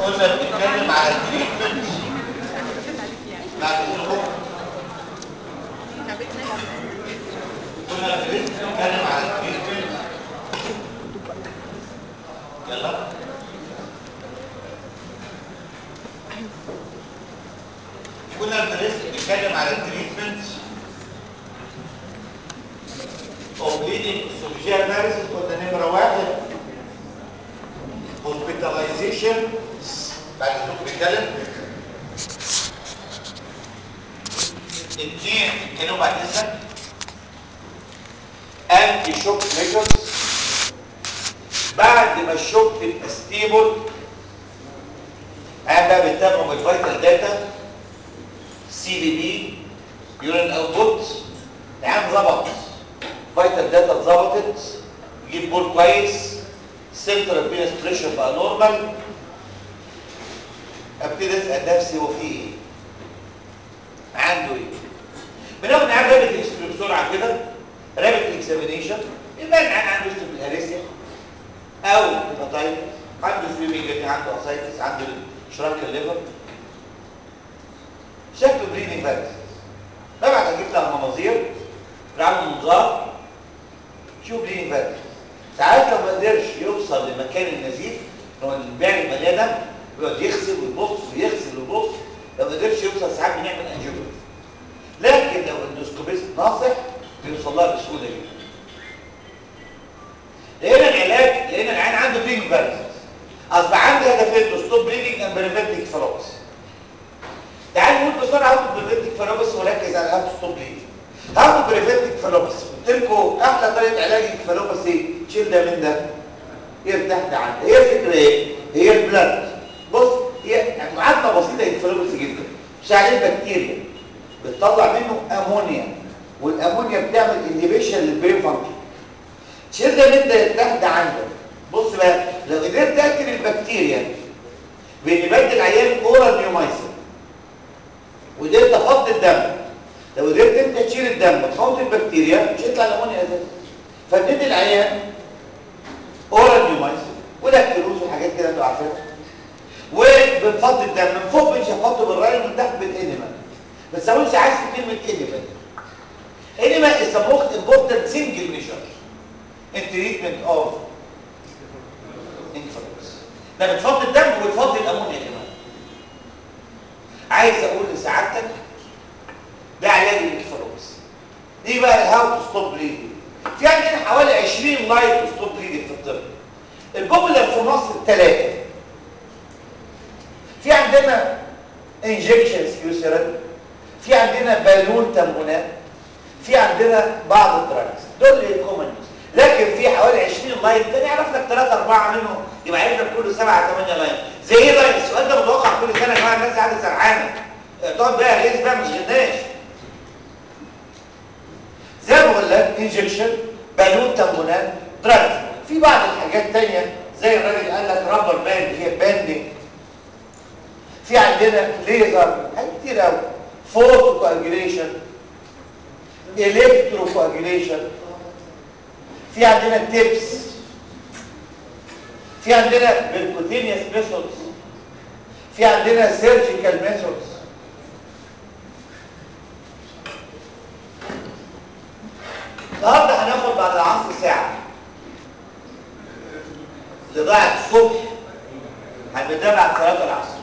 كنا بنتكلم على التريتمنت بعد اذنكم كنا بنتكلم على التريتمنت يلا كنا بنتكلم على التريتمنت او بليدنج سوبجيا اناليسيس كنا نمره واحد hospitalization بعد اذنكم بنتكلم اثنين بيتكلموا بعد اذنك انتي شوك ميجرز بعد ما الشوك تبقى ستيبل قاعد بقى بنتابعه بالفيتال داتا سي دي بي يورين اوتبوت العام ظبط فيتال داتا اتظبطت يجيب بول كويس سنترال فينس بريشر بقى نورمال ابتدي اسال نفسي هو في ايه عنده ايه بناخد معاه رابط اكسبري بسرعه كده رابط اكزامينيشن يبان عن عنده هيستوبيلاريسيا او هيباتايتس عنده سويمنج عنده اسايتس عنده شراك الليفر شكله بريدنج فاكس ببعت اجيب لها مناظير بعمل منظار شوف بريدنج فاكس ساعات لو ما قدرش يوصل لمكان النزيف هو الباقي البني ادم يقعد يغسل ويبص ويغسل ويبص لو ما قدرش يوصل ساعات بنعمل انجيوجرافي لكن لو الاندوسكوبيست ناصح بيوصل لها بسهوله جدا لقينا العلاج لقينا العيان عنده بريدنج فاكس اصبح عنده هدفين تو ستوب بريدنج اند بريفنتنج فلوس تعال نقول بسرعه هاو تو بريفنتنج فلوس وركز على هاو تو ستوب بريدنج هاو تو بريفنتنج فلوس قلت لكم احلى طريقه علاج الفلوس ايه تشيل ده من ده يرتاح ده عنده هي الفكره ايه هي البلاد بص هي معادله بسيطه الفلوس جدا مش عليه بكتيريا بتطلع منه امونيا والامونيا بتعمل انهبيشن للبرين فانكشن تشيل ده من ده يرتاح ده عندك بص بقى لو قدرت تاكل البكتيريا بان يبدل عيان اورال نيومايسين وقدرت افضي الدم لو قدرت انت تشيل الدم وتفوت البكتيريا مش هيطلع الامونيا اساسا فبندي العيان اورال نيومايسين ولاكتيروز وحاجات كده انتوا عارفينها وبنفضي الدم من فوق مش هنحطه بالراي ومن تحت بالانيما بس تساويش عايز كلمه انيما انيما is the most important single measure in treatment of influence ده بتفضي الدم وبتفضي الامونيا كمان عايز اقول لسعادتك ده علاج الانفلونس دي بقى الهاو تو ستوب بليدنج في عندنا حوالي 20 لاين تو ستوب بليدنج في الطب البوبولار في مصر ثلاثه في عندنا انجكشن سكيوسيرال في عندنا بالون تمبونات في عندنا بعض الدراجز دول الكومن لكن في حوالي 20 لاين تاني يعرف لك 3 4 منهم يبقى عايز لك كل 7 8 لاين زي ايه لاين السؤال ده متوقع كل سنه يا جماعه الناس قاعده سرحانه تقعد بقى غيظ بقى مش غناش زي ما بقول لك انجكشن بالون تمبونات دراجز في بعض الحاجات تانية زي الراجل قال لك رابر باند هي باندنج في عندنا ليزر حاجات كتير قوي فوتو كواجيليشن الكترو كواجيليشن في عندنا تيبس في عندنا بيركوتينيوس ميثودز في عندنا سيرجيكال ميثودز النهارده هناخد بعد العصر ساعه لضاعة الصبح هنبدأ بعد صلاة العصر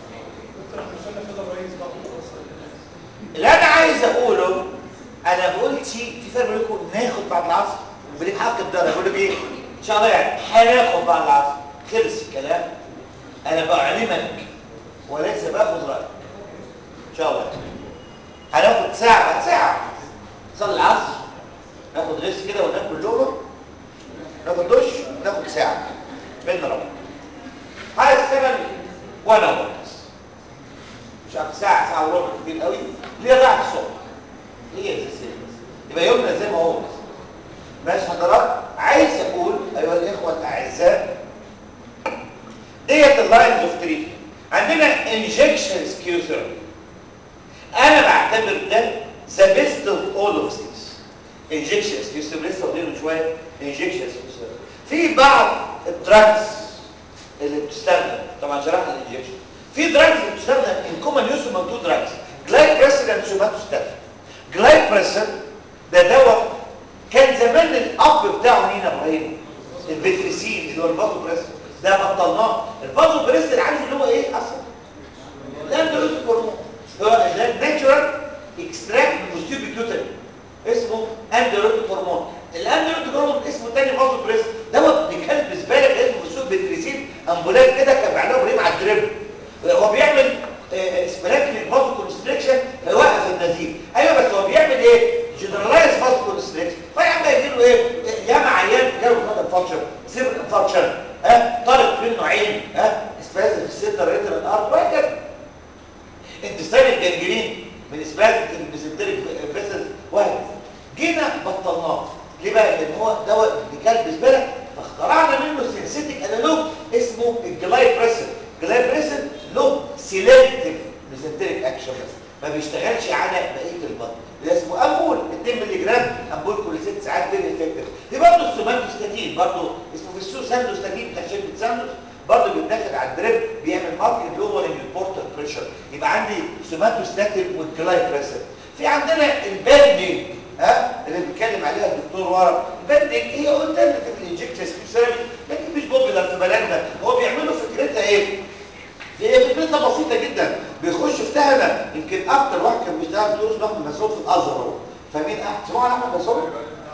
اللي انا عايز اقوله انا قلت في فرق بينكم ناخد بعد العصر وليك حق الدرجه بقول لك ايه ان شاء الله يعني هناخد بعد العصر خلص الكلام انا بعلمك وليس باخد رايك ان شاء الله هناخد ساعه بعد ساعه نصلي العصر ناخد غيس كده وناكل لقمه ناخد دش ناخد ساعه بين ربنا هشتغل وانا اقعد مش عارف ساعه ساعه وربع كتير قوي ليه ضاعت الصبح هي اساسيه بس يبقى يومنا زي ما هو بس ماشي حضرات عايز اقول ايها الاخوه الاعزاء ديت اللاينز اوف تريتمنت عندنا انجكشن سكيوزر انا بعتبر ده ذا بيست اوف اول اوف ذيس انجكشن سكيوزر لسه قايلين من شويه انجكشن سكيوزر في بعض الدراجز اللي بتستخدم طبعا شرحنا الانجكشن في دراجز بتستخدم ان كومن يوز من تو دراجز جلايبريسل اند سوماتوستاتين جلايبريسل ده دواء كان زمان الاب بتاعه مين يا ابراهيم البتريسين اللي هو البازو بريسل ده بطلناه البازو بريسل عارف اللي هو ايه اصلا الاندرويد هرمون هو ده ناتشورال اكستراكت من بيتيوتري اسمه اندرويد هرمون الاندرويد هرمون اسمه تاني بازو بريسل دوت بيكلب زباله اسمه بالسوق بتريسين امبولات كده كان بيعملوها ابراهيم على الدريب هو بيعمل سبلاكنيك بازو كونستريكشن فيوقف النزيف ايوه بس هو بيعمل ايه جنرالايز بازو كونستريكشن فيا عم يجي له ايه ياما عيان جاله بلاد انفكشن سيبر انفكشن ها طارق منه عين ها اسباز في السنتر ريتر الارض وهكذا انتستان الجنجرين من اسباز البيزنتريك فيسل وهكذا جينا بطلناه ليه بقى لان هو دواء لكلب زباله فاخترعنا منه سينسيتيك انالوج اسمه الجلايبريسل جلايبريسل له سيلكتيف ميزنتريك اكشن بس ما بيشتغلش على بقيه البطن ده اسمه امبول 2 مللي جرام امبول كل 6 ساعات فيري افكتيف في برضه السوماتوستاتين برضه اسمه في السوق ساندوستاتين بتاع شركه ساندوس برضه بيتاخد على الدريب بيعمل ماركت لورنج البورتال بريشر يبقى عندي سوماتوستاتين والجلايبريسل في عندنا الباندنج ها اللي بيتكلم عليها الدكتور ورا الباندنج هي الترناتيف الانجكشن سبيشالي لكن مش بوبيلر في بلدنا هو بيعملوا فكرتها ايه هي فكرتها بسيطه جدا بيخش في تهنه يمكن اكتر واحد كان بيشتغل دكتور اسمه احمد مسعود في الازهر اهو فمين احمد سمعوا عن احمد مسعود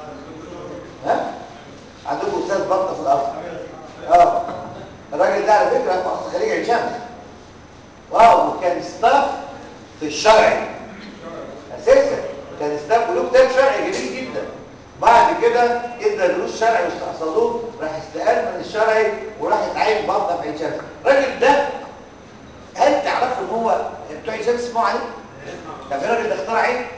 ها عندكم استاذ بطنه في الازهر اه الراجل ده على فكره في اصل خليج عين شمس واو وكان ستاف في الشرعي اساسا كان ستاف ولو كتاب شرعي جميل جدا بعد كده ادى دروس شرعي واستحصلوه راح استقال من الشرعي وراح يتعين بطنه في عين شمس الراجل ده هل تعرفوا ان هو بتوع عين شمس اسمعوا عليه؟ ده في راجل ده اخترع ايه؟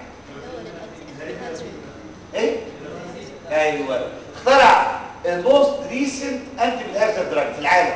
ايه؟ ايوه اخترع الموست ريسنت انتي بالهرزة دراج في العالم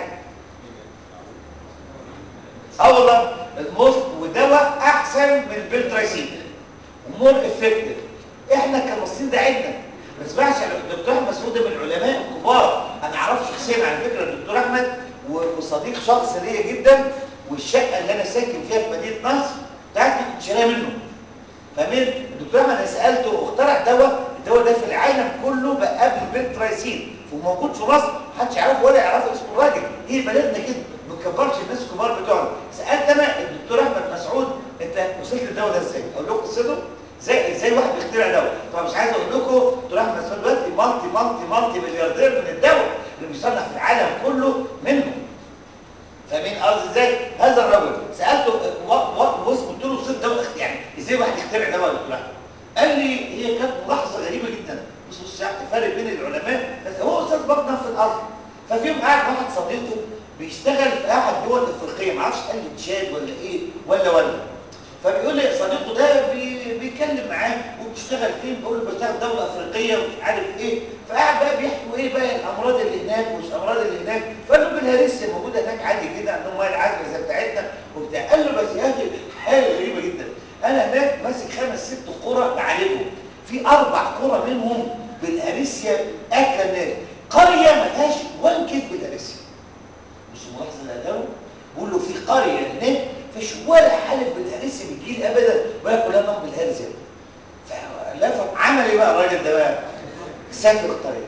اه والله الموست ودواء احسن من البلترايسين ومور افكتيف احنا كمصريين ده عندنا ما تسمعش الدكتور احمد مسعود من العلماء الكبار انا اعرفه شخصيا على فكره الدكتور احمد وصديق شخص ليا جدا والشقه اللي انا ساكن فيها في مدينه نصر بتاعتي كنت شاريها منه فمين الدكتور احمد انا سالته اخترع دواء الدواء ده في العالم كله بقى قبل البنترايسين وموجود في مصر محدش يعرفه ولا يعرفه اسمه الراجل هي بلدنا كده ما تكبرش الناس الكبار بتوعنا سالت انا الدكتور احمد مسعود انت وصلت للدواء ده ازاي اقول لكم قصته ازاي ازاي واحد بيخترع دواء طبعا مش عايز اقول لكم دكتور احمد مسعود دلوقتي مالتي مالتي مالتي ملياردير من الدواء اللي بيصنع في العالم كله منه فاهمين قصدي ازاي هذا الرجل سالته بص قلت له صيت دواء يعني ازاي واحد يخترع دواء يا دكتور احمد قال لي هي كانت ملاحظه غريبه جدا بص بص الفرق بين العلماء بس هو استاذ بطنه في الارض ففي يوم قاعد واحد صديقه بيشتغل في احد دول افريقيه ما اعرفش قال لي تشاد ولا ايه ولا ولا فبيقول لي صديقه ده بي بيتكلم معاه وبتشتغل فين بقول له بشتغل دوله افريقيه ومش عارف ايه فقاعد بقى بيحكوا ايه بقى الامراض اللي هناك ومش الامراض اللي هناك فقال له بالهرسه موجوده هناك عادي كده عندهم ميه العذبه زي بتاعتنا وبتاع قال له بس يا اخي حاجه غريبه جدا انا هناك ماسك خمس ست قرى بعالجهم في اربع قرى منهم بالاريسيا اكله الناس قريه ما فيهاش وان كيس بالاريسيا مش الملاحظه اللي قاله بقول له في قريه هناك فيش ولا حالف بالاريسيا بتجيل ابدا ولا كلها نوم بالهرزه فلفت عمل ايه بقى الراجل ده بقى سافر الطريق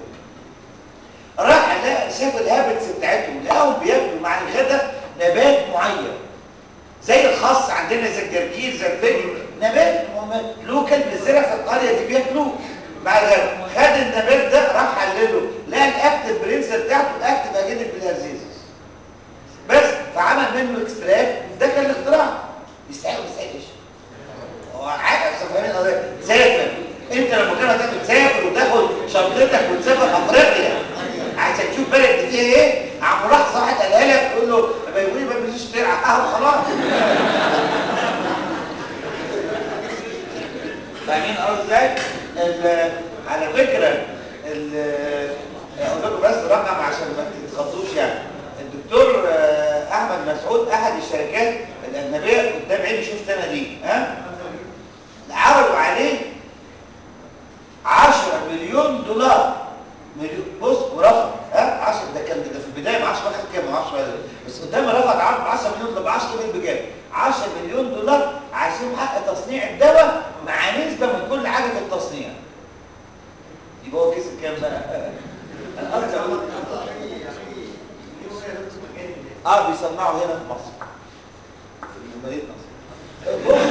راح لقى شاف الهابتس بتاعتهم لقاهم بياكلوا مع الغداء نبات معين زي الخاص عندنا زي الجرجير زي الفجر نبات لوكال بيزرع في القريه دي بياكلوه مع الغداء خد النبات ده راح حلله لقى الاكتف برنسر بتاعته اكتف اجنب بالهرزيزس بس فعمل منه اكستراكت ده كان الاختراع يستحق ما يستحقش هو حاجه فاهمين قضيه سافر انت لما كده تاخد تسافر وتاخد شنطتك وتسافر افريقيا عشان تشوف بلد دي فيها ايه عم ملاحظه واحد قالها لك تقول له ما يقول ما بيجيش ترعى اه خلاص فاهمين قصدي ازاي على فكره اقول لكم بس رقم عشان ما تتخضوش يعني الدكتور احمد مسعود احد الشركات الاجنبيه قدام عيني شفت انا دي ها عرضوا عليه 10 مليون دولار مليون بص ورفض ها 10 ده كان ده في البدايه ما اعرفش واخد كام ما اعرفش 10 مليون دولار عشان حق تصنيع الدواء مع نسبه من كل حاجه في التصنيع يبقى هو كسب كام بقى انا قصدي اقول اه بيصنعوا هنا في مصر في مدينه نصر بص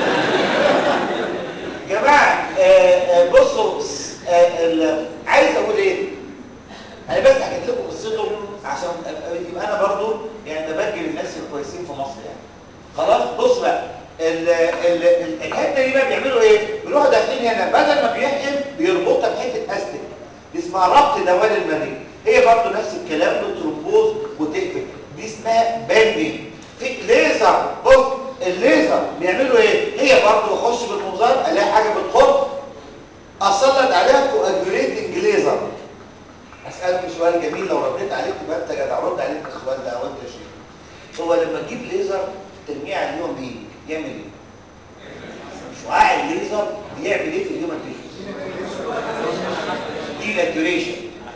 جماعه آه، آه، بصوا آه، ال- عايز اقول ايه انا بس حكيت لكم قصته عشان أبقى- يبقى انا برضو يعني ببجل الناس الكويسين في مصر يعني خلاص بص بقى ال ال ال الحته دي بقى بيعملوا ايه بيروحوا داخلين هنا بدل ما بيحقن بيربطها بحته استك دي اسمها ربط دوال المريء هي برضو نفس الكلام بترومبوز وتقفل دي اسمها باندنج في ليزر بص الليزر بيعملوا ايه هي برضو بخش بالمنظار الاقي حاجه بتخط اسلط عليها كواجوليتنج ليزر اسالكم سؤال جميل لو رديت عليك تبقى انت جدع رد عليك السؤال ده او انت شيء هو لما تجيب ليزر ترميه على اليوم بيه يعمل ايه شعاع الليزر بيعمل ايه في الهيومن تيشوز ديناتوريشن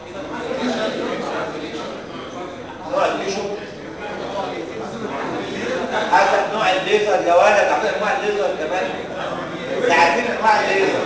نوع التيشو حسب نوع الليزر يا ولد عارفين انواع الليزر كمان ده عارفين انواع الليزر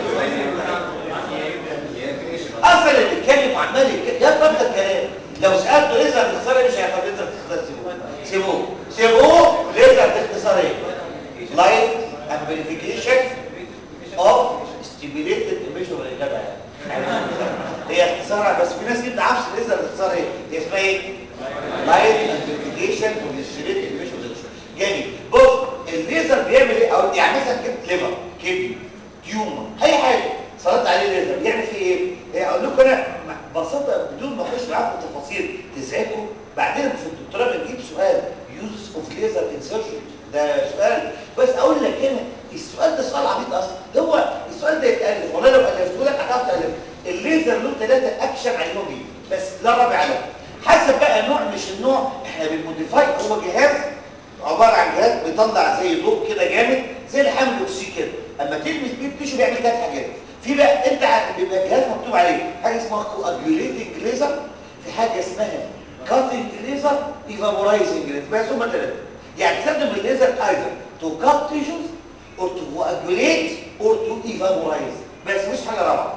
اصلا اللي بيتكلم وعمال يتكلم يا بطل الكلام لو سالته ليزر باختصار مش هيعرف ليزر باختصار سيبوه سيبوه سيبوه ليزر باختصار ايه لايت امبليفيكيشن اوف ستيميليتد ايميشن ولا جدع يعني هي اختصارها بس في ناس ما تعرفش الليزر باختصار ايه هي اسمها ايه لايت امبليفيكيشن وستيميليتد ايميشن جميل بص الليزر بيعمل ايه او يعني مثلا جبت ليفر كدني تيومر اي حاجه صلت عليه ليزر بيعمل فيه ايه إيه اقول لكم انا ببساطه بدون ما اخش معاكم في تفاصيل تزعجكم بعدين في الدكتوراه بنجيب سؤال يوز اوف ليزر ان سيرجري ده سؤال بس اقول لك هنا السؤال ده سؤال عبيط اصلا هو السؤال ده يتالف والله لو الفته لك هتعرف تالف الليزر له ثلاثه اكشن عليهم بيه بس لا رابع له حسب بقى نوع مش النوع احنا بنموديفاي هو جهاز عباره عن جهاز بيطلع زي ضوء كده جامد زي الحمل الاكسجين كده اما تلمس بيه التيشو بيعمل ثلاث حاجات في بقى انت ع- بيبقى جهاز مكتوب عليه حاجه اسمها كواجوليتنج ليزر في حاجه اسمها كاتنج ليزر ايفابورايزنج ليزر بس هم ثلاثه يعني تستخدم الليزر ايذر تو كات تيشوز اور تو كواجوليت اور تو ايفابورايز بس مش حاجه رابعه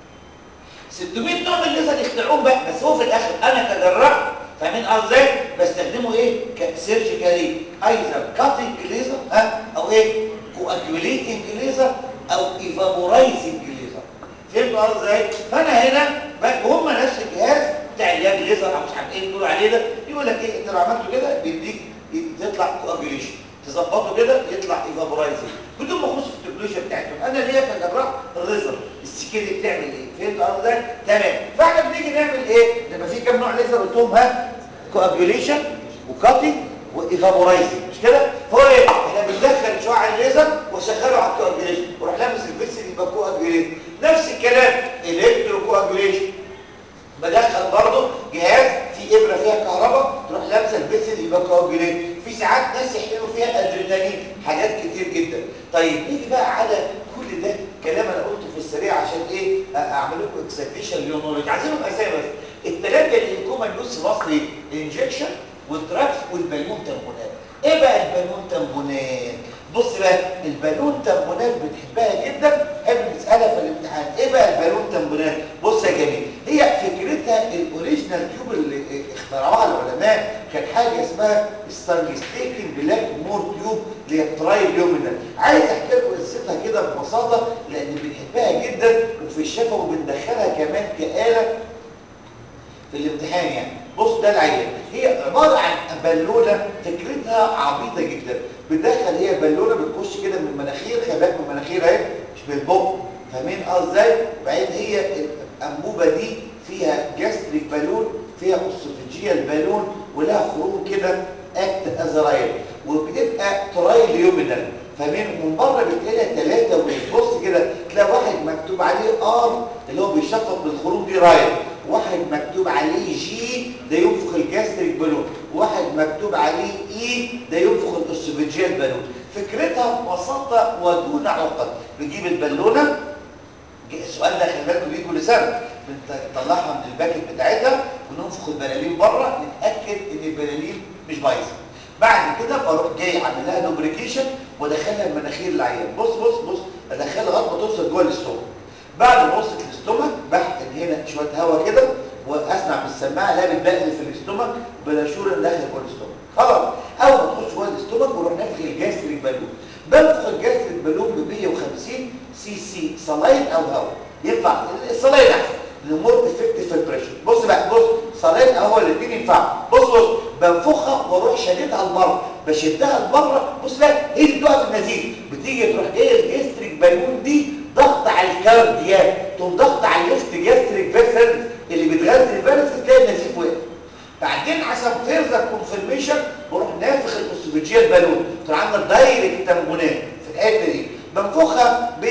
600 نوع من الليزر يخترعوهم بقى بس هو في الاخر انا كجراح فاهمين قصدي ازاي بستخدمه ايه كسيرجيكالي ايزر كاتنج ليزر ها او ايه كواجوليتنج ليزر او ايفابورايزنج ليزر فهمت قصدي ازاي فانا هنا بقى- وهم نفس الجهاز بتاع علاج ليزر او مش عارف ايه بيقولوا عليه ده يقول لك ايه انت لو عملته كده بيديك تطلع كواجوليشن تظبطه كده يطلع ايفابورايزنج بدون ما اخش في التكنولوجيا بتاعتهم انا ليا كجراح الريزر السكيل بتعمل ايه فهمت قصدي ازاي تمام فاحنا بنيجي نعمل ايه نبقى في كام نوع ليزر قلتهم ها كواجوليشن وكاتنج وايفابورايزنج مش كده فهو ايه احنا بندخل شعاع الليزر وشغله على الكواجوليشن وروح لابس الفيس اللي يبقى كواجوليشن نفس الكلام الكترو كواجوليشن بدخل برضه جهاز فيه ابره فيها كهرباء تروح لابسه البسل يبقى كواجوليت في ساعات ناس يحقنوا فيها ادرينالين حاجات كتير جدا طيب نيجي بقى على كل ده كلام انا قلته في السريع عشان ايه اعمل لكم اكسبتيشن ليونولوجي عايزينهم اسامي بس الثلاثه اللي كومن يوز في مصر الانجكشن والدراكس والبالون تامبونات ايه بقى البالون تامبونات بص بقى البالون تامبونات بتحبها جدا حب نسالها في الامتحان ايه بقى البالون تامبونات بص يا جميل هي فكرتها الاوريجينال تيوب اللي اخترعوها العلماء كان حاجه اسمها ستانلستيكن بلاك مور تيوب اللي هي ترايليومينال عايز احكي لكم قصتها كده ببساطه لان بنحبها جدا وفي الشفا وبندخلها كمان كآلة في الامتحان يعني بص ده العيان هي عبارة عن بالونة فكرتها عبيطة جدا بتدخل هي بالونة بتخش كده من المناخير خباك من المناخير اهي مش بالبق فاهمين اه ازاي وبعدين هي الانبوبة دي فيها جاستريك بالون فيها اسوفيجيال بالون ولها خروم كده اكت ازرايل وبتبقى ترايليومينال فاهمين من بره بتلاقيها ثلاثة وبص كده تلاقي واحد مكتوب عليه ار اللي هو بيشفط بالخروم دي رايل واحد مكتوب عليه جي ده ينفخ الجاستريك بالون واحد مكتوب عليه اي ده ينفخ الاسوفيجيال بالون فكرتها ببساطه ودون عقد بنجيب البالونه السؤال ده خلي بالكم بيجي كل سنه بنطلعها من الباكت بتاعتها وننفخ البلالين بره نتاكد ان البلالين مش بايظه بعد كده بروح جاي عامل لها دوبريكيشن وادخلها المناخير العيان بص بص بص ادخلها لغايه ما توصل جوه الاستومك بعد ما وصلت الاستومك بحقن هنا شويه هواء كده واسمع بالسماعه لا بتبقلي في الاستومك بنشور داخل جوه الاستومك خلاص اول ما تخش جوه الاستومك بروح نافخ الجاستريك بالون بنفخ الجاستريك بالون ب 150 سي سي صلاين او هواء ينفع الصلاين احسن لمور افكتيف في البريشر بص بقى بص صلاين او هو الاثنين ينفعوا بص بص بنفخها واروح شاددها لبره بشدها لبره بص بقى هي دي بتقع في النزيف بتيجي تروح جايه الجاستريك بالون دي ضغط على الكاردياك تقوم ضغط على الليفت جاستريك فيسلز اللي بتغذي الفيروس تلاقي النزيف وقف بعدين عشان فيرذر كونفirmation بروح نافخ الاوسوفيجيال بالون تروح عامله دايركت تنبونات في الحته دي بنفخها ب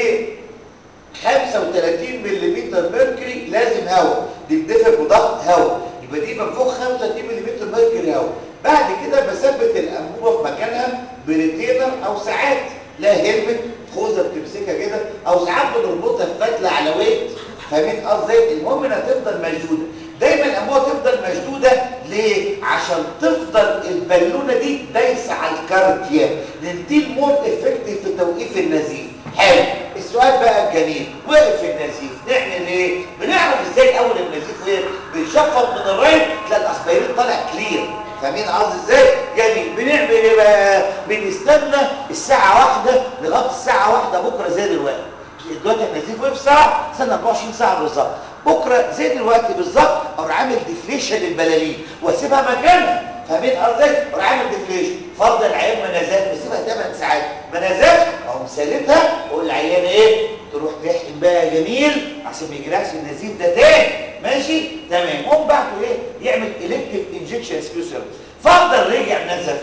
35 ملم ميركوري لازم هواء دي بتدفع بضغط هواء يبقى دي بنفخ 35 ملم ميركوري هواء بعد كده بثبت الانبوبه في مكانها بريتينر او ساعات لا هيلمت خوذه بتمسكها كده او ساعات بنربطها في فتله على ويت فاهمين قصدي المهم انها تفضل مشدوده دايما الانبوبه تفضل مشدوده ليه عشان تفضل البالونه دي دايسه على الكاردياك لان دي المور افكتيف في توقيف النزيف حلو السؤال بقى الجميل وقف النزيف نعمل ايه بنعرف ازاي الاول النزيف وقف بنشفط من الرايت تلاقي الاسبيرين طالع كلير فاهمين قصدي ازاي جميل بنعمل ايه بقى بنستنى الساعه واحدة لغايه الساعه واحدة بكره زي دلوقتي دلوقتي النزيف وقف ساعه استنى 24 ساعه بالظبط بكره زي دلوقتي بالظبط اروح عامل ديفليشن للبلالين واسيبها مكانها فاهمين قصدي اروح عامل ديفليشن فرض العيان ما نزلش بسيبها 8 ساعات ما نزلش اقوم سالتها واقول للعيان ايه تروح تحقن بقى جميل عشان ما يجرحش النزيف ده تاني ماشي تمام قوم بعته ايه يعمل الكتيف انجكشن سكيوسر فرضا رجع نزف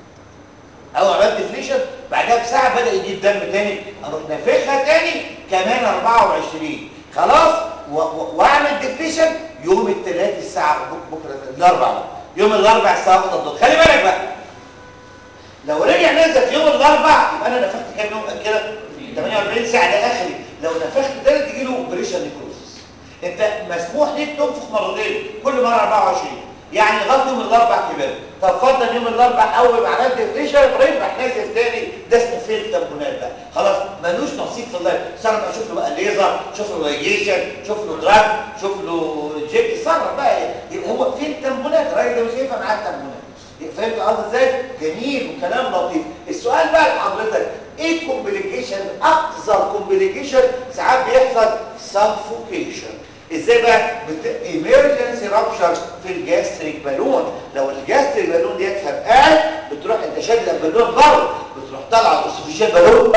او عملت ديفليشن بعدها بساعه بدا يجيب دم تاني اروح نافخها تاني كمان 24 خلاص واعمل ديفليشن يوم الثلاث الساعه بكره الاربعاء يوم الاربع الساعه بالضبط خلي بالك بقى لو رجع نزف يوم الاربع يبقى انا نفخت كام يوم كده 48 ساعه ده اخري لو نفخت تاني تجي له اوبريشن نيكروزس انت مسموح ليك تنفخ مرتين كل مره 24 يعني لغايه يوم الاربع كبار طب فضل يوم الاربع اول ما عملت ديفليشن ابراهيم راح نازل تاني ده اسمه فيل تمبونات بقى خلاص ملوش نصيب في اللايف صار بقى شوف له بقى ليزر شوف له ريجيشن شوف له دراج شوف له جيك صار بقى يبقى هو فين تمبونات الراجل ده مش هينفع معاه التمبونات فهمت قصدي ازاي جميل وكلام لطيف السؤال بقى لحضرتك ايه الكومبليكيشن اكثر كومبليكيشن ساعات بيحصل سفوكيشن ازاي بقى ايمرجنسي رابشر في الجاستريك بالون لو الجاستريك بالون دي فرقعت بتروح انت شادد البالون بره بتروح طالعه الاوسوفيجيال بالون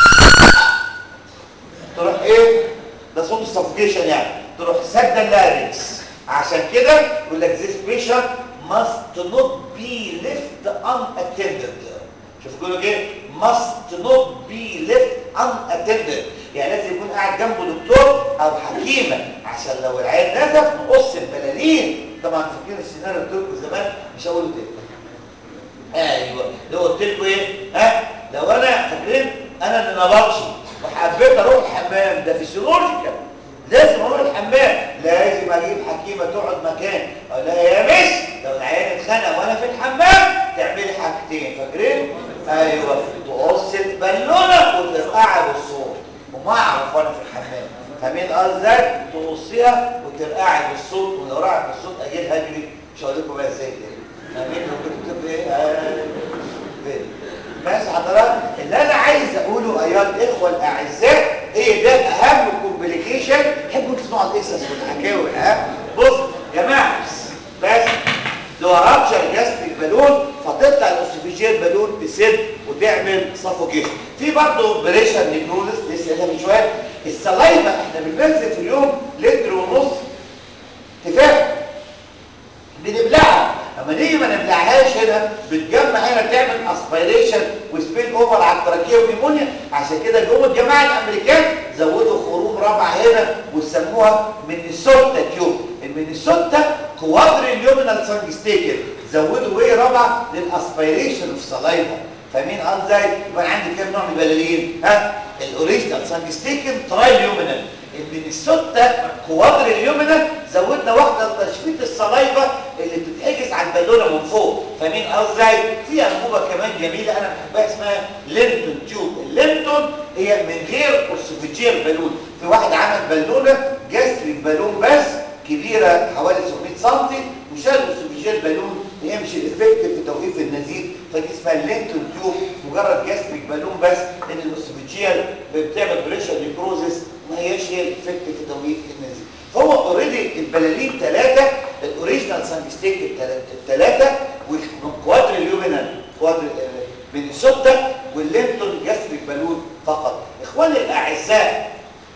تروح ايه ده صوت السفوكيشن يعني تروح سد اللارنكس عشان كده يقول لك this patient must not be left unattended شوف بيقولوا ايه must not be left unattended يعني لازم يكون قاعد جنبه دكتور او حكيمه عشان لو العيال نزف نقص البلالين طبعا فاكرين السيناريو اللي قلت لكم زمان مش هقوله تاني ايوه لو قلت لكم ايه ها لو انا فاكرين انا اللي نبطش وحبيت اروح الحمام ده فيسيولوجيكال لازم اروح الحمام لازم اجيب حكيمه تقعد مكان اقول لها يا مس لو العيال اتخانق وانا في الحمام تعملي حاجتين فاكرين ايوه تقص البالونه وترقعي بالصوت وما اعرف وانا في الحمام فاهمين ازاي تقصيها وترقعي بالصوت ولو رقعت بالصوت اجي هجري مش هقول لكم بقى ازاي كده فاهمين لو كنت بتقول ايه ماشي حضرتك اللي انا عايز اقوله ايها الاخوه الاعزاء ايه ده اهم كومبليكيشن تحبوا تسمعوا القصص والحكاوي ها بص يا جماعه بس لو رابشر جاستريك بالون فتطلع الاوسوفيجيال بالون تسد وتعمل سافوكيشن في برضه اوبريشن نيكروزس لسه قايلها من شويه السلايفا احنا بننزل في اليوم لتر ونص تفاهم بنبلعها اما نيجي ما نبلعهاش هنا بتجمع هنا تعمل اسبيريشن وسبيل اوفر على التراكيه ونيمونيا عشان كده جم الجماعه الامريكان زودوا خروم رابعه هنا وسموها مينيسوتا تيوب المينيسوتا كوادر اليومينال سانجستيكل زودوا ايه رابعه للاسبيريشن اوف سلايفا فاهمين ازاي يبقى عندي كام نوع من البلالين ها الاوريجينال سانجستيكل تراي اليومينال المينيسوتا كوادر اليومينال زودنا واحده لتشفيط السلايفا اللي بتتحجز على البالونه من فوق فاهمين ازاي في انبوبه كمان جميله انا بحبها اسمها لينتون تيوب اللينتون هي من غير اوسوفيجيال بالون في واحد عمل بالونه جسر بالون بس كبيره حوالي 700 سم وشال اوسوفيجيال بالون يمشي الافكت في توقيف النزيف فدي اسمها اللينتون تيوب مجرد جاستريك بالون بس ان الاوسوفيجيال بتعمل بريشر نيكروزس ما هياش هي الافكت في توقيف النزيف فهو اوريدي البلالين ثلاثه الاوريجينال سانجستيك الثلاثه والكوادر اليومينال كوادر مينيسوتا واللينتون جاستريك بالون فقط اخواني الاعزاء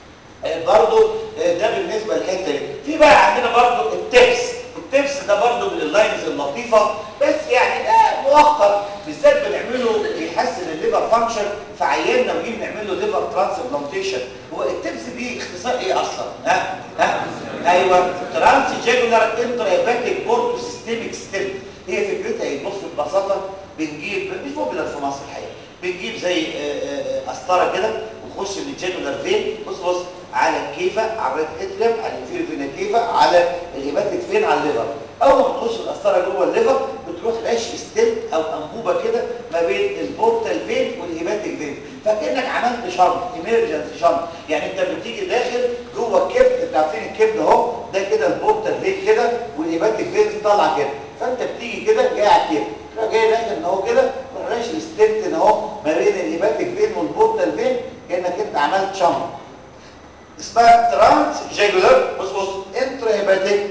برضو ده بالنسبه للحته دي في بقى عندنا برضو التبس التبس ده برضو من اللاينز اللطيفه بس يعني ده مؤقت بالذات بنعمله بيحسن الليفر فانكشن في عيالنا ونيجي نعمل له ليفر ترانسبلانتيشن هو التبس دي اختصار ايه اصلا ها ها ايوه ترانس جيجولار انترهيباتيك بورتو سيستميك ستيل هي فكرتها ايه بص ببساطه بنجيب مش موجوده في مصر الحقيقه بنجيب زي قسطره كده ونخش من الجيجولار فين بص بص على الكيفه على الريت اتريم على الانفيريو فين الكيفه على الهيباتيك فين على الليفر اول ما بتخش القسطره جوه الليفر بتروح راشي ستيل او انبوبه كده ما بين البورتال فين والهيباتيك فين فكانك عملت شنط ايمرجنسي شنط يعني انت بتيجي داخل جوه الكبد انت عارفين الكبد اهو ده كده البورتال فين كده والهيباتيك فين طالعه كده فانت بتيجي كده جاي على الكبد تروح جاي داخل اهو كده تروح راشي ستيل اهو ما بين الهيباتيك فين والبورتال فين كانك انت عملت شنط اسمها ترانس جيجولار بص بص انترهيباتيك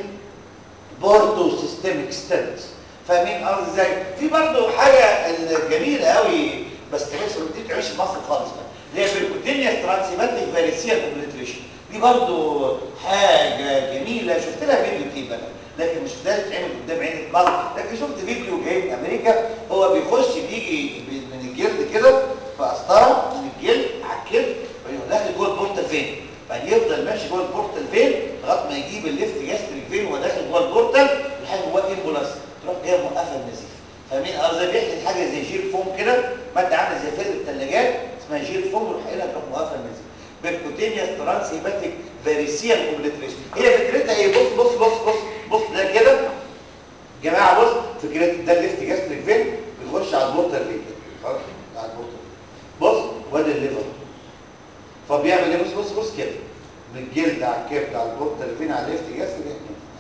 بورتو سيستميك ستنت فاهمين قصدي ازاي في برضه حاجه الجميله قوي بس تحس دي تعيش في مصر خالص بقى اللي هي بالكوتينيوس ترانسيماتيك فاليسيال اوبليتريشن دي برضه حاجه جميله شفت لها فيديو كتير بقى لكن مش ده تتعمل قدام عين مصر لكن شفت فيديو جاي من امريكا هو بيخش بيجي من الجلد كده في قسطره من الجلد على الكلب ويروح داخل جوه البورتال فين بعدين يفضل ماشي جوه البورتال فين لغايه ما يجيب الليفت جاستريك فين وهو داخل جوه البورتال لحد جوه امبولاس تروح جايه موقفه النزيف فاهمين قصدي بيحكي حاجه زي جير فوم كده ماده عامله زي فرد الثلاجات اسمها جير فوم يروح قايلها تروح موقفه النزيف بالكوتينيوس ترانس هيباتيك فاريسيال اوبليتريشن هي فكرتها ايه بص بص بص بص بص ده كده جماعه بص فكرتها ده الليفت جاستريك فين بيخش على البورتال فين كده خلاص على البورتال بص وادي الليفر فبيعمل ايه بص بص بص كده من الجلد على الكبد على البورتال فين على الليفت جاستريك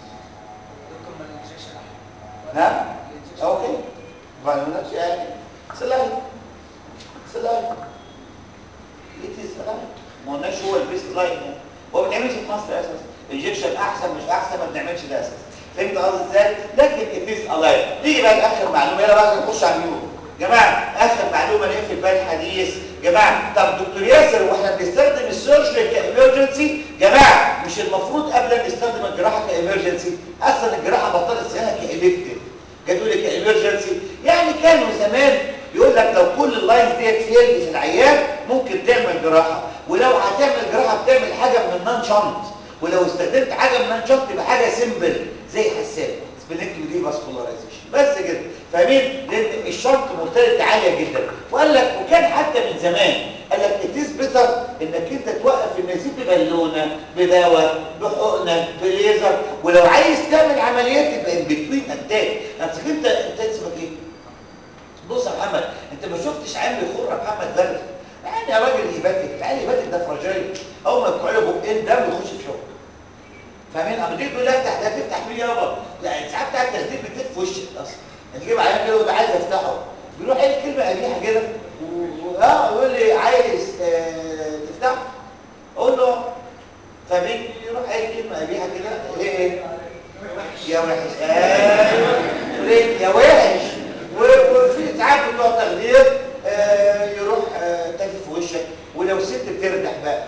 نعم اوكي ما قلناش يعني سلاي سلاي ايه سلاي ما قلناش هو البيست لاين يعني هو ما بنعملش في مصر اساسا انجكشن احسن مش احسن ما بنعملش ده اساسا فهمت قصدي ازاي لكن اتيز الايف نيجي بقى لاخر معلومه يلا بقى نخش على النيو جماعه اخر معلومه نقفل بقى الحديث جماعه طب دكتور ياسر واحنا بنستخدم السيرجري كايمرجنسي جماعه مش المفروض قبل ما نستخدم الجراحه كايمرجنسي اصلا الجراحه بطلت اسمها كالكتيف جدول كايمرجنسي يعني كانوا زمان يقول لك لو كل اللاينز ديت فيلد في العيان ممكن تعمل جراحه ولو هتعمل جراحه بتعمل حاجه من النان شنط ولو استخدمت حاجه من النان شنط يبقى حاجه سيمبل زي حساب سبلينكتومي دي فاسكولارايزيشن بس كده فاهمين لان الشنط مرتبطه عاليه جدا وقال لك وكان حتى من زمان قال لك اتيز بيتر انك انت توقف النزيف ببالونه بدواء بحقنه بليزر ولو عايز تعمل عمليات يبقى ان بتوين اتاك انت انت انت اسمك ايه بص يا محمد انت ما شفتش عيال بيخر محمد برد يعني يا راجل هيباتك تعالى هيباتك ده فراجايل اول ما يدخل له بقين دم يخش في شغل فاهمين اما تيجي تقول لي افتح ده تفتح مين يابا لا الساعه بتاع التخدير بتلف في وشك اصلا تجيب عيان كده وده عايز افتحه بيروح قايل كلمه قبيحه كده اه يقول لي عايز اه تفتحه اقول له فاهمين يروح قايل كلمه قبيحه كده ايه يا وحش ايوه يا وحش وفي ساعات بتوع تخدير آه يروح آه تلف في وشك ولو ست بتردح بقى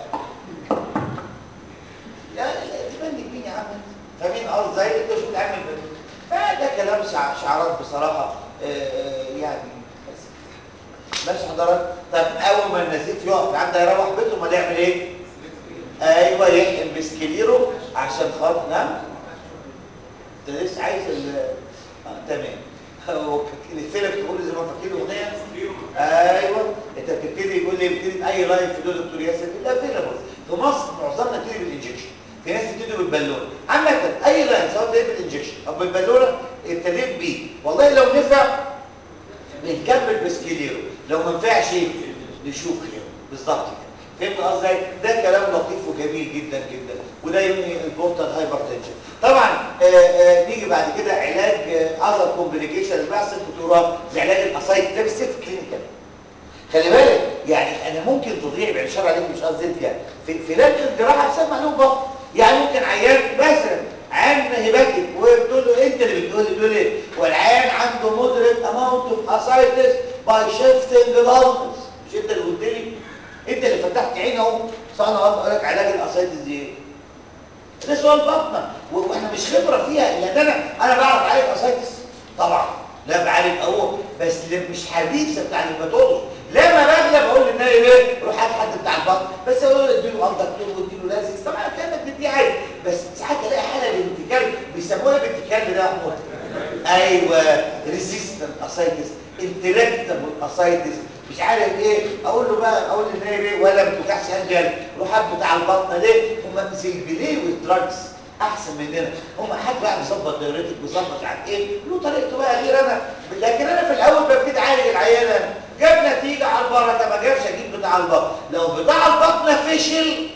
لا تبنك مين يا عم فاهمين قصدي زي انت مش بتعمل فده كلام شعارات بصراحه آه يعني ماشي حضرتك طب اول ما النزيف يقف العيال ده يروح بيته امال يعمل ايه ايوه يحقن بسكليرو عشان خاطر نعم انت لسه عايز ال آه تمام هو الفيلم تقول زي ما فاكرين اغنيه ايوه انت بتبتدي يقول لي ابتدي اي لاين في دول دكتور ياسر لا فيلم في مصر معظمنا بتبتدي بالانجكشن في ناس بتبتدي بالبالونه عامه اي لاين سواء بتبتدي بالانجكشن او بالبالونه ابتديت بيه والله لو نفع بنكمل بسكيليرو لو ما نفعش نشوف غيره بالظبط كده فهمت قصدي ده كلام لطيف وجميل جدا جدا وده يمني البورتال هايبرتنشن طبعا آآ آآ نيجي بعد كده علاج اذر كومبليكيشن اللي بيحصل خطوره زي علاج الاسايت ده بس في كلينيكال خلي بالك يعني انا ممكن تضيع بعد الشر عليك مش قصدي انت يعني في في لجنه الجراحه بسبب معلوم بطن يعني ممكن عيان مثلا عيان هيباتيك وبتقول له انت اللي بتقول لي بتقول ايه والعيان عنده مودريت اماونت اوف اسايتس باي شيفتنج لانجز مش انت اللي قلت لي انت اللي فتحت عيني اهو صانع اقول لك علاج الاسايتس دي ايه ده سؤال بطنه واحنا مش خبره فيها لان انا انا بعرف اعالج اسايتس طبعا لا بعالج اهو بس مش حديث بتاع الهيباتولوجي لما بغلب اقول للنايم ايه روح هات حد بتاع البطن بس اقول له اديله الدكتور واديله لازكس طبعا كانك بتدي عادي بس ساعات الاقي حاله بنت كلب بيسموها بنت كلب ده يا محمود ايوه ريزيستنت اسايتس انتلكتبل اسايتس مش عارف ايه اقول له بقى اقول للنايم ايه ولا ما بتوجعش هنجل روح هات بتاع البطن ليه هم زي والدراجز احسن مننا هم حد بقى بيظبط دايرتك بيظبط مش عارف ايه له طريقته بقى غير انا لكن انا في الاول ببتدي اعالج العيانه جاب نتيجه على البركه ما جابش اجيب بتاع البطن لو بتاع البطن فشل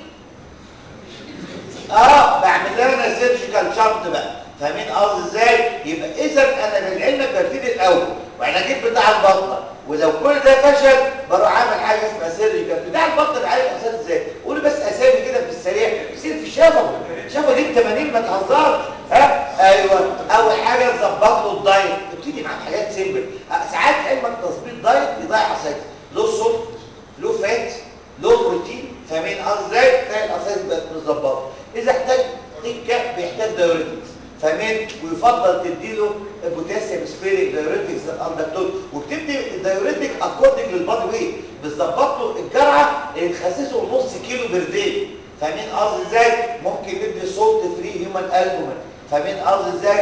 اه بعمل لها انا سيرجيكال شنط بقى فاهمين قصدي ازاي يبقى اذا انا بالعلم ببتدي الاول وبعدين اجيب بتاع البطن ولو كل ده فشل بروح اعمل حاجه اسمها سيرجيكال بتاع البطن عارف اساس ازاي قولي بس اسامي كده في السريع يصير في الشفه الشفه دي ب 80 ما تهزرش ها ايوه اول حاجه نظبط له الدايت ابتدي معاه حاجات سيمبل ساعات علمك تظبيط دايت يضيع اساس له صوت له فات له بروتين فاهمين قصدي ازاي تلاقي الاساس بقت مظبطه اذا احتاج تكه بيحتاج دايوريتكس فاهمين ويفضل تديله بوتاسيوم سبيريك دايوريتكس الاندكتور وبتدي الدايوريتك اكوردنج للبادي ويت بتظبط له الجرعه اللي تخسسه نص كيلو بير داي فاهمين قصدي ازاي ممكن ندي سولت فري هيومن البومين فاهمين قصدي ازاي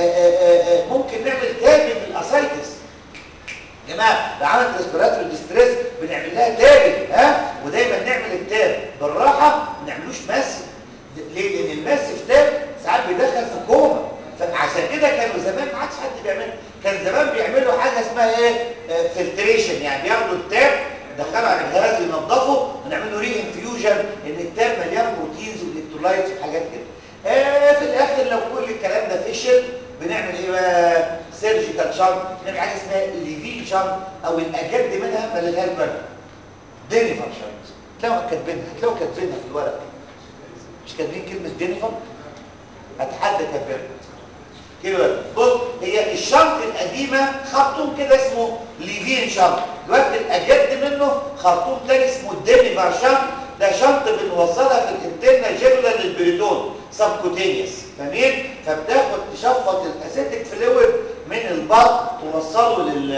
ممكن نعمل تابي للاسايتس يا جماعه لو عملت ريسبيراتوري ديستريس بنعمل لها تابي ها ودايما نعمل التاب بالراحه ما نعملوش ماسك ليه لان الماسف تاب ساعات بيدخل في كوما فعشان كده كانوا زمان ما عادش حد بيعمل كان زمان بيعملوا حاجه اسمها ايه آه فلتريشن يعني بياخدوا التاب يدخلوا على الجهاز ينضفوا ونعملوا ري انفيوجن ان التاب مليان بروتينز والالكترولايتس وحاجات كده آه في الاخر لو كل الكلام ده فشل بنعمل ايه بقى سيرجيكال شنط نعمل حاجه اسمها ليفين شنط او الاجد منها مليها البرد دينيفر شنط تلاقوا كاتبينها هتلاقوا كاتبينها في الورق مش كاتبين كلمه دينيفر اتحدى كاتبينها كده بص هي الشنط القديمه خرطوم كده اسمه ليفين شنط دلوقتي الاجد منه خرطوم تاني اسمه الدينيفر شنط ده شنط بنوصلها في الانترنا جيرلا للبريتون سبكوتينيوس فاهمين فبتاخد تشفط الاسيتيك فلويد من البطن توصله لل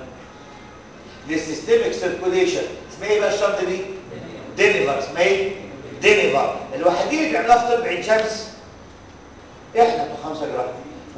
للسيستميك سيركوليشن اسمها ايه بقى الشنطه دي دينيفر اسمها ايه دينيفر الوحيدين اللي بيعملوها في طب عين شمس احنا بتوع خمسه جراحه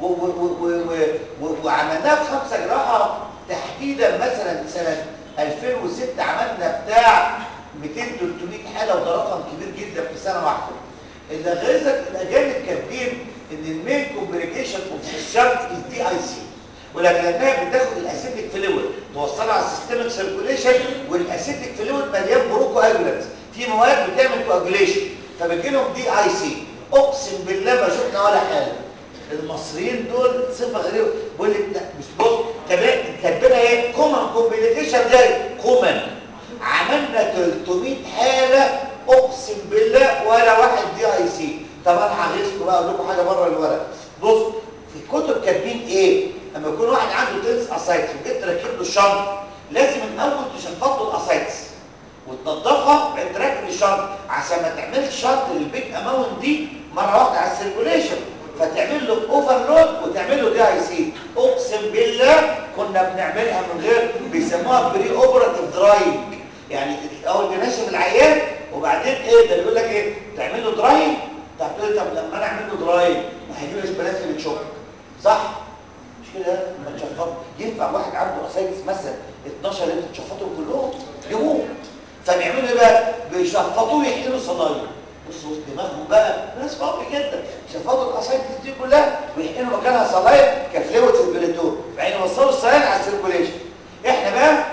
وعملناها في خمسه جراحه تحديدا مثلا سنه 2006 عملنا بتاع 200 300 حاله وده رقم كبير جدا في سنه واحده اللي غيظت الاجانب كاتبين ان المين كومبليكيشن اوف الشنط از دي اي سي ولكنها بتاخد الاسيتيك فلويد توصلها على السيستميك سيركوليشن والاسيتيك فلويد مليان بروكو اجولانس في مواد بتعمل كواجوليشن فبتجي لهم دي اي سي اقسم بالله ما شفنا ولا حاله المصريين دول صفه غريبه بقول لك لا مش بص كاتبينها ايه كومن كومبليكيشن زي كومن عملنا 300 حاله اقسم بالله ولا واحد دي اي سي طب انا هغيظكم بقى اقول لكم حاجه بره الورق بص في الكتب كاتبين ايه اما يكون واحد عنده تنس اسايتس وجيت تركب له الشنطه لازم الاول تشفط له الاسايتس وتنضفها وبعدين تركب الشنطه عشان ما تعملش شنط للبيج اماونت دي مره واحده على السيركوليشن فتعمل له اوفرلود وتعمل له دي اي سي اقسم بالله كنا بنعملها من غير بيسموها بري اوبراتيف دراينج يعني الاول بنشف العيان وبعدين ايه ده بيقول لك ايه تعمل له دراينج طب تقول طب لما انا اعمل له دراينج ما هيجيب لي بنات في الشغل صح مش كده ما تشفط ينفع واحد عنده اسايتس مثلا 12 انت تشفطهم كلهم يموت فبيعملوا ايه بقى بيشفطوه يحقنوا صلايم بص بص دماغهم بقى ناس فاضي جدا شفاطوا الاسايتس دي كلها ويحقنوا مكانها صلايد كفلوت البليتون بعدين يوصلوا الصلايد على السيركوليشن احنا بقى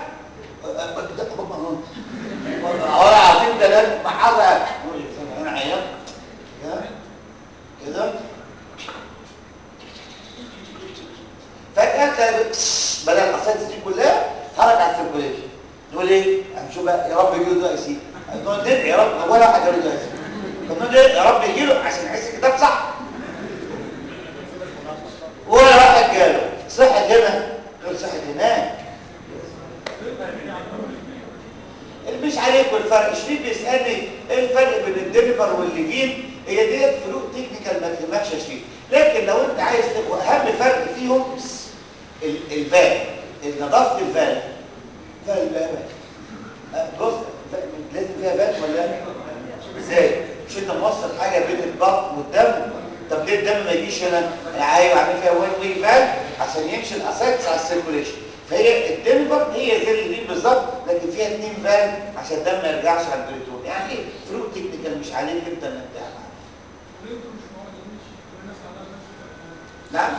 ولا عارفين ده لازم محاضره انا عيان كده كده فجاه تلاقي بدل الاسايتس دي كلها خرج على السيركوليشن نقول ايه هنشوف بقى يا رب يجي له ده سي نقول ندعي يا رب ولا واحد يقول ده سي طب نقول ايه يا رب يجي له عشان نحس الكتاب صح ولا واحد جاله صحت هنا غير صحت هناك مش عليكم الفرق شريف بيسالني ايه الفرق بين الديليفر والليجين هي ديت فروق تكنيكال ما تهمكش يا شريف لكن لو انت عايز تبقى اهم فرق فيهم الفال نظافه الفال فال بقى بص لازم فيها فال ولا ازاي مش انت موصل حاجه بين البطن والدم طب ليه الدم ما يجيش هنا ايوه عامل فيها وين وي فال عشان يمشي الاسايتس على السيركوليشن فهي الدنفر هي زي اللي بالظبط لكن فيها اثنين فال عشان الدم ما يرجعش على البريتون يعني ايه فروق تكنيكال مش عليك انت انك تعمل نعم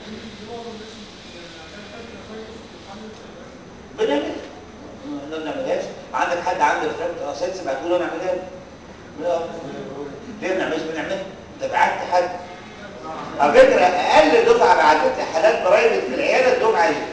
بنعمل ما بنعملهاش عندك حد عنده ريفراكت اسايتس ابعتوا له نعملها ليه ما بنعملش بنعملها انت بعت حد على فكره اقل دفعه بعتت لي حالات برايفت في العياده الدفعه دي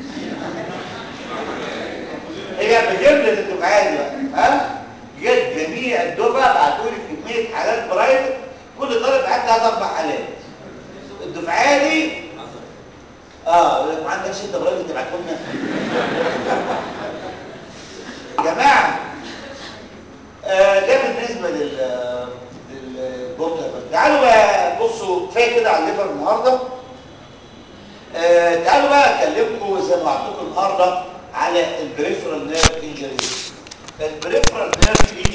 هي بجملة الدفعات بقى ها جت جميع الدفعة بعتوا لي كمية حالات برايفت كل طالب بعت لها اربع حالات الدفعة دي اه يقول لك ما عندكش انت برايفت تبعته لنا يا جماعة آه ده بالنسبة لل للبورتر تعالوا بقى بصوا كفايه كده على الليفر النهارده آه تعالوا بقى اكلمكم زي ما وعدتكم النهارده على البريفرال نيرف انجري البريفرال نيرف